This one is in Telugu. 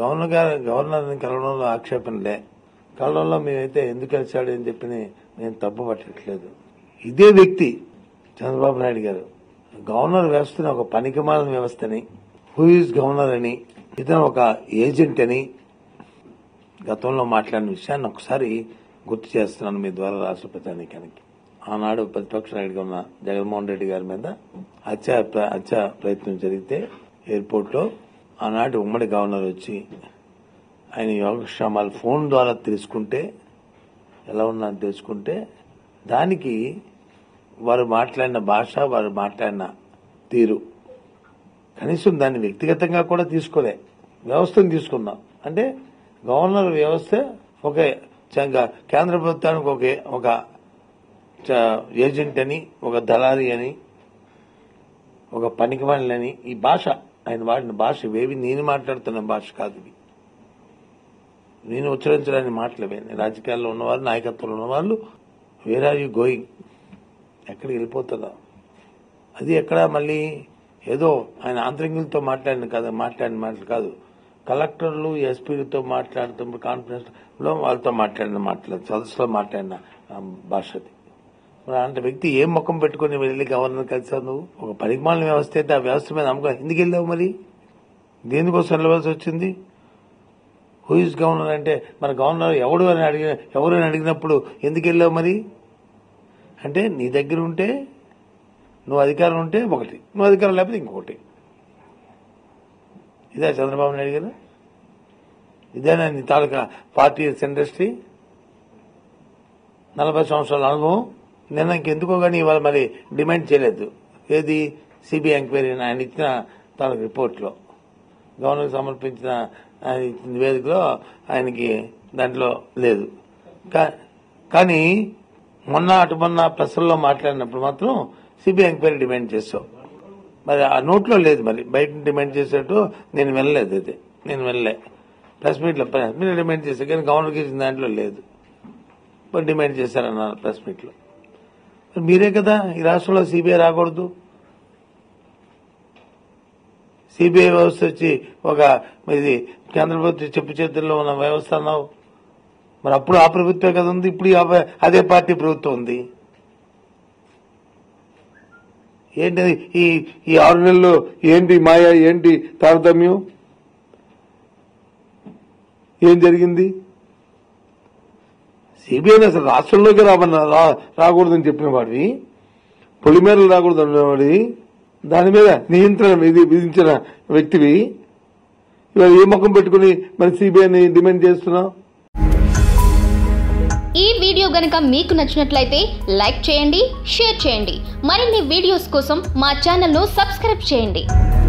గవర్నర్ గారు గవర్నర్ని కలవడంలో ఆక్షేపణలే కలవడంలో మేమైతే ఎందుకు కలిశాడు అని చెప్పి నేను తప్పు పట్టట్లేదు ఇదే వ్యక్తి చంద్రబాబు నాయుడు గారు గవర్నర్ వ్యవస్థని ఒక పనికిమాలిన వ్యవస్థని హూ ఈజ్ గవర్నర్ అని ఇతను ఒక ఏజెంట్ అని గతంలో మాట్లాడిన విషయాన్ని ఒకసారి గుర్తు చేస్తున్నాను మీ ద్వారా రాష్ట్ర ప్రజానీకానికి ఆనాడు ప్రతిపక్ష నాయుడుగా ఉన్న జగన్మోహన్ రెడ్డి గారి మీద హత్య హత్య ప్రయత్నం జరిగితే ఎయిర్పోర్ట్ లో ఆనాటి ఉమ్మడి గవర్నర్ వచ్చి ఆయన యోగక్షేమాలు ఫోన్ ద్వారా తెలుసుకుంటే ఎలా ఉన్నారని తెలుసుకుంటే దానికి వారు మాట్లాడిన భాష వారు మాట్లాడిన తీరు కనీసం దాన్ని వ్యక్తిగతంగా కూడా తీసుకోలే వ్యవస్థను తీసుకున్నాం అంటే గవర్నర్ వ్యవస్థ ఒక చంగ- కేంద్ర ప్రభుత్వానికి ఒక ఒక చ- ఏజెంట్ అని ఒక దళారి అని ఒక పనికిమాలని ఈ భాష ఆయన వాడిన భాష ఇవేవి నేను మాట్లాడుతున్న భాష కాదు ఇవి నేను ఉచ్చరించడానికి మాటలవే రాజకీయాల్లో ఉన్నవారు నాయకత్వంలో ఉన్నవాళ్ళు వేర్ ఆర్ యూ గోయింగ్ ఎక్కడికి వెళ్ళిపోతుందా అది ఎక్కడ మళ్ళీ ఏదో ఆయన ఆంతరింగులతో మాట్లాడిన కదా మాట్లాడిన మాటలు కాదు కలెక్టర్లు ఎస్పీలతో మాట్లాడుతున్న కాన్ఫరెన్స్ లో వాళ్ళతో మాట్లాడిన మాటలు సదస్సులో మాట్లాడిన ఆ, భాష అది మరి అలాంటి వ్యక్తి ఏం ముఖం పెట్టుకుని వెళ్ళి గవర్నర్ కలిసావు నువ్వు ఒక పరిమాణ వ్యవస్థ అయితే ఆ వ్యవస్థ మీద నమ్మకం ఎందుకు వెళ్ళావు మరి దేనికోసం వెళ్ళవలసి వచ్చింది హూ ఇస్ గవర్నర్ అంటే మన గవర్నర్ ఎవడు అని అడిగిన ఎవరు అని అడిగినప్పుడు ఎందుకు వెళ్ళావు మరి అంటే నీ దగ్గర ఉంటే నువ్వు అధికారం ఉంటే ఒకటి నువ్వు అధికారం లేకపోతే ఇంకొకటి ఇదే చంద్రబాబు నాయుడు గారు ఇదేనా నీ తాలూకా పార్టీ ఇండస్ట్రీ నలభై సంవత్సరాల అనుభవం నిన్న ఇంకెందుకో కానీ ఇవాళ మరి డిమాండ్ చేయలేదు ఏది సిబిఐ ఎంక్వైరీ ఆయన ఇచ్చిన తాలూకు రిపోర్ట్లో గవర్నర్ సమర్పించిన ఆయన ఇచ్చిన నివేదికలో ఆయనకి దాంట్లో లేదు కా- కానీ మొన్న అటు మొన్న ప్రెస్లో మాట్లాడినప్పుడు మాత్రం సిబిఐ ఎంక్వైరీ డిమాండ్ చేస్తావు మరి ఆ నోట్లో లేదు మరి బయట డిమాండ్ చేసేట్టు నేను వెళ్ళలేదు అది నేను వెళ్ళలే ప్రెస్ మీట్లో ప్రెస్ మీట్ డిమాండ్ చేశాను కానీ గవర్నర్కి ఇచ్చిన దాంట్లో లేదు మరి డిమాండ్ చేశారన్నారు ప్రెస్ మీట్లో మరి మీరే కదా ఈ రాష్ట్రంలో సిబిఐ రాకూడదు సిబిఐ వ్యవస్థ వచ్చి ఒక ఇది కేంద్ర ప్రభుత్వం చెప్పు చేతుల్లో ఉన్న వ్యవస్థ అన్నావు మరి అప్పుడు ఆ ప్రభుత్వమే కదా ఉంది ఇప్పుడు ఈ ఆ- అదే పార్టీ ప్రభుత్వం ఉంది ఏంటి అది? ఈ ఈ ఆరు నెలల్లో ఏంటి మాయ ఏంటి తారతమ్యం ఏం జరిగింది సిబిఐని అసలు రాష్ట్రంలోకి రామన్న రా- రాకూడదని చెప్పిన వాడివి పొలిమేరలు రాకూడదు అన్నవాడివి దాని మీద నియంత్రణ విధి విధించిన వ్యక్తివి ఇవాళ ఏ ముఖం పెట్టుకుని మరి సిబిఐని డిమాండ్ చేస్తున్నావు ఈ వీడియో గనుక మీకు నచ్చినట్లయితే లైక్ చేయండి షేర్ చేయండి మరిన్ని వీడియోస్ కోసం మా ఛానల్ను సబ్స్క్రైబ్ చేయండి